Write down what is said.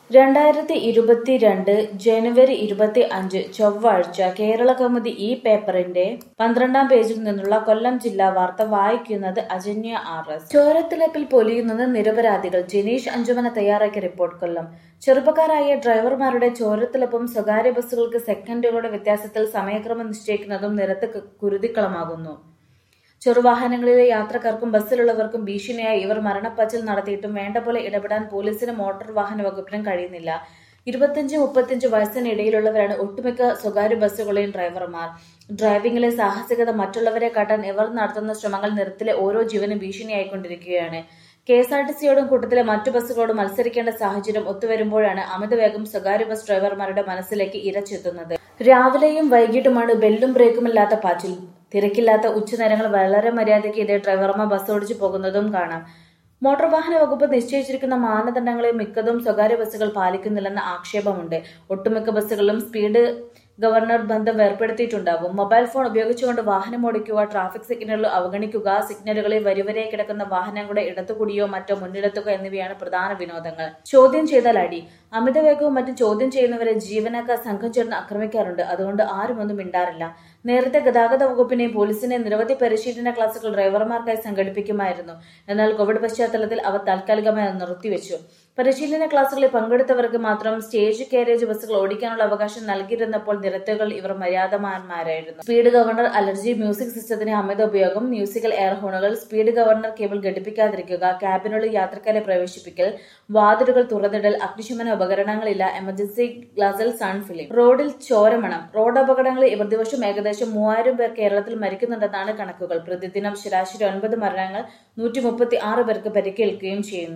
രണ്ടായിരത്തി ഇരുപത്തിരണ്ട് ജനുവരി ഇരുപത്തി അഞ്ച് ചൊവ്വാഴ്ച കേരള കൗമുദി ഈ പേപ്പറിന്റെ പന്ത്രണ്ടാം പേജിൽ നിന്നുള്ള കൊല്ലം ജില്ലാ വാർത്ത വായിക്കുന്നത് അജന്യ ആർ എസ് ചോരത്തിളപ്പിൽ പൊലിയുന്നത് നിരപരാധികൾ ജനീഷ് അഞ്ചുമന തയ്യാറാക്കിയ റിപ്പോർട്ട് കൊല്ലം ചെറുപ്പക്കാരായ ഡ്രൈവർമാരുടെ ചോരത്തിളപ്പും സ്വകാര്യ ബസ്സുകൾക്ക് സെക്കൻഡുകളുടെ വ്യത്യാസത്തിൽ സമയക്രമം നിശ്ചയിക്കുന്നതും നിരത്ത് ക- കുരുതിക്കളമാകുന്നു ചെറുവാഹനങ്ങളിലെ യാത്രക്കാർക്കും ബസ്സിലുള്ളവർക്കും ഭീഷണിയായി ഇവർ മരണപ്പാച്ചിൽ നടത്തിയിട്ടും വേണ്ട പോലെ ഇടപെടാൻ പോലീസിനും മോട്ടോർ വാഹന വകുപ്പിനും കഴിയുന്നില്ല ഇരുപത്തിയഞ്ച് മുപ്പത്തിയഞ്ച് വയസ്സിനിടയിലുള്ളവരാണ് ഒട്ടുമിക്ക സ്വകാര്യ ബസ്സുകളിലെയും ഡ്രൈവർമാർ ഡ്രൈവിംഗിലെ സാഹസികത മറ്റുള്ളവരെ കാട്ടാൻ ഇവർ നടത്തുന്ന ശ്രമങ്ങൾ നിരത്തിലെ ഓരോ ജീവനും ഭീഷണിയായിക്കൊണ്ടിരിക്കുകയാണ് കെ എസ് ആർ ടി സിയോടും കൂട്ടത്തിലെ മറ്റു ബസ്സുകളോട് മത്സരിക്കേണ്ട സാഹചര്യം ഒത്തുവരുമ്പോഴാണ് അമിതവേഗം സ്വകാര്യ ബസ് ഡ്രൈവർമാരുടെ മനസ്സിലേക്ക് ഇരച്ചെത്തുന്നത് രാവിലെയും വൈകിട്ടുമാണ് ബെല്ലും ബ്രേക്കുമില്ലാത്ത പാച്ചിൽ തിരക്കില്ലാത്ത ഉച്ചനേരങ്ങൾ വളരെ മര്യാദയ്ക്ക് ഇതേ ഡ്രൈവർമാർ ബസ് ഓടിച്ചു പോകുന്നതും കാണാം മോട്ടോർ വാഹന വകുപ്പ് നിശ്ചയിച്ചിരിക്കുന്ന മാനദണ്ഡങ്ങളിൽ മിക്കതും സ്വകാര്യ ബസ്സുകൾ പാലിക്കുന്നില്ലെന്ന ആക്ഷേപമുണ്ട് ഒട്ടുമിക്ക ബസ്സുകളിലും സ്പീഡ് ഗവർണർ ബന്ധം ഏർപ്പെടുത്തിയിട്ടുണ്ടാകും മൊബൈൽ ഫോൺ ഉപയോഗിച്ചുകൊണ്ട് വാഹനം ഓടിക്കുക ട്രാഫിക് സിഗ്നലുകൾ അവഗണിക്കുക സിഗ്നലുകളിൽ വരിവരെ കിടക്കുന്ന വാഹനങ്ങളുടെ ഇടത്തുകൂടിയോ മറ്റോ മുന്നിലെത്തുക എന്നിവയാണ് പ്രധാന വിനോദങ്ങൾ ചോദ്യം ചെയ്താൽ അടി അമിതവേഗവും മറ്റും ചോദ്യം ചെയ്യുന്നവരെ ജീവനക്കാർ സംഘം ചേർന്ന് ആക്രമിക്കാറുണ്ട് അതുകൊണ്ട് ആരും ഒന്നും മിണ്ടാറില്ല നേരത്തെ ഗതാഗത വകുപ്പിനെയും പോലീസിനെയും നിരവധി പരിശീലന ക്ലാസുകൾ ഡ്രൈവർമാർക്കായി സംഘടിപ്പിക്കുമായിരുന്നു എന്നാൽ കോവിഡ് പശ്ചാത്തലത്തിൽ അവ താൽക്കാലികമായി നിർത്തിവെച്ചു പരിശീലന ക്ലാസുകളിൽ പങ്കെടുത്തവർക്ക് മാത്രം സ്റ്റേജ് കാരേജ് ബസ്സുകൾ ഓടിക്കാനുള്ള അവകാശം നൽകിയിരുന്നപ്പോൾ നിരത്തുകൾ ഇവർ മര്യാദമാന്മാരായിരുന്നു സ്പീഡ് ഗവർണർ അലർജി മ്യൂസിക് സിസ്റ്റത്തിന് അമിത ഉപയോഗം മ്യൂസിക്കൽ എയർ ഹോണുകൾ സ്പീഡ് ഗവർണർ കേബിൾ ഘടിപ്പിക്കാതിരിക്കുക ക്യാബിനുള്ളിൽ യാത്രക്കാരെ പ്രവേശിപ്പിക്കൽ വാതിലുകൾ തുറന്നിടൽ അഗ്നിശമന ഉപകരണങ്ങളില്ല എമർജൻസി ഗ്ലാസിൽ സൺ ഫിലിം റോഡിൽ ചോരമണം റോഡ് അപകടങ്ങളിൽ ഇവർ ദിവസം ഏകദേശം മൂവായിരം പേർ കേരളത്തിൽ മരിക്കുന്നുണ്ടെന്നാണ് കണക്കുകൾ പ്രതിദിനം ശരാശരി ഒൻപത് മരണങ്ങൾ നൂറ്റി മുപ്പത്തി ആറ് പേർക്ക് പരിക്കേൽക്കുകയും ചെയ്യുന്നു